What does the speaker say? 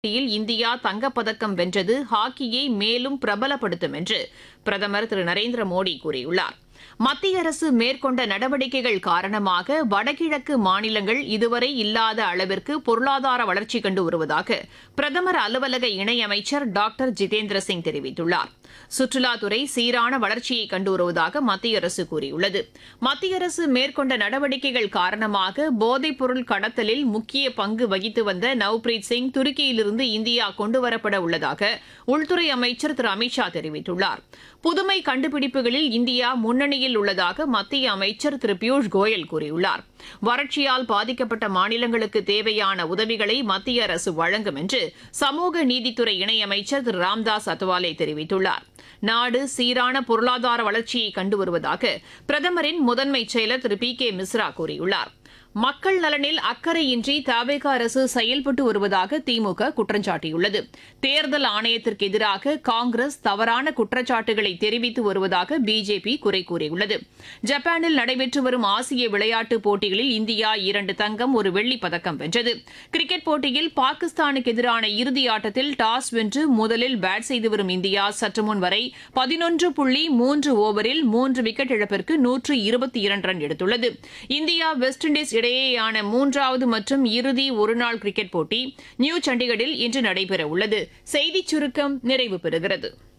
போட்டியில் இந்தியா தங்கப்பதக்கம் வென்றது ஹாக்கியை மேலும் பிரபலப்படுத்தும் என்று பிரதமர் திரு நரேந்திர மோடி கூறியுள்ளார் மத்திய அரசு மேற்கொண்ட நடவடிக்கைகள் காரணமாக வடகிழக்கு மாநிலங்கள் இதுவரை இல்லாத அளவிற்கு பொருளாதார வளர்ச்சி கண்டு வருவதாக பிரதமர் அலுவலக இணையமைச்சர் டாக்டர் ஜிதேந்திர சிங் தெரிவித்துள்ளார் சுற்றுலாத்துறை சீரான வளர்ச்சியை கண்டு வருவதாக மத்திய அரசு கூறியுள்ளது மத்திய அரசு மேற்கொண்ட நடவடிக்கைகள் காரணமாக போதைப் பொருள் கடத்தலில் முக்கிய பங்கு வகித்து வந்த நவ்பிரீத் சிங் துருக்கியிலிருந்து இந்தியா கொண்டுவரப்பட உள்ளதாக உள்துறை அமைச்சர் திரு அமித்ஷா தெரிவித்துள்ளார் புதுமை கண்டுபிடிப்புகளில் இந்தியா முன்னணியில் உள்ளதாக மத்திய அமைச்சர் திரு பியூஷ் கோயல் கூறியுள்ளார் வறட்சியால் பாதிக்கப்பட்ட மாநிலங்களுக்கு தேவையான உதவிகளை மத்திய அரசு வழங்கும் என்று சமூக நீதித்துறை இணையமைச்சர் திரு ராம்தாஸ் அத்வாலே தெரிவித்துள்ளார் நாடு சீரான பொருளாதார வளர்ச்சியை கண்டு வருவதாக பிரதமரின் முதன்மை செயலர் திரு பி கே மிஸ்ரா கூறியுள்ளார் மக்கள் நலனில் அக்கறையின்றி தவேக அரசு செயல்பட்டு வருவதாக திமுக குற்றம் சாட்டியுள்ளது தேர்தல் ஆணையத்திற்கு எதிராக காங்கிரஸ் தவறான குற்றச்சாட்டுகளை தெரிவித்து வருவதாக பிஜேபி குறை கூறியுள்ளது ஜப்பானில் நடைபெற்று வரும் ஆசிய விளையாட்டுப் போட்டிகளில் இந்தியா இரண்டு தங்கம் ஒரு வெள்ளிப் பதக்கம் வென்றது கிரிக்கெட் போட்டியில் பாகிஸ்தானுக்கு எதிரான இறுதி ஆட்டத்தில் டாஸ் வென்று முதலில் பேட் செய்து வரும் இந்தியா சற்று முன் வரை பதினொன்று புள்ளி மூன்று ஓவரில் மூன்று விக்கெட் இழப்பிற்கு நூற்று இருபத்தி இரண்டு ரன் எடுத்துள்ளது இந்தியா வெஸ்ட் இண்டீஸ் இடையேயான மூன்றாவது மற்றும் இறுதி ஒருநாள் கிரிக்கெட் போட்டி நியூ சண்டிகரில் இன்று நடைபெறவுள்ளது செய்திச் சுருக்கம் நிறைவு பெறுகிறது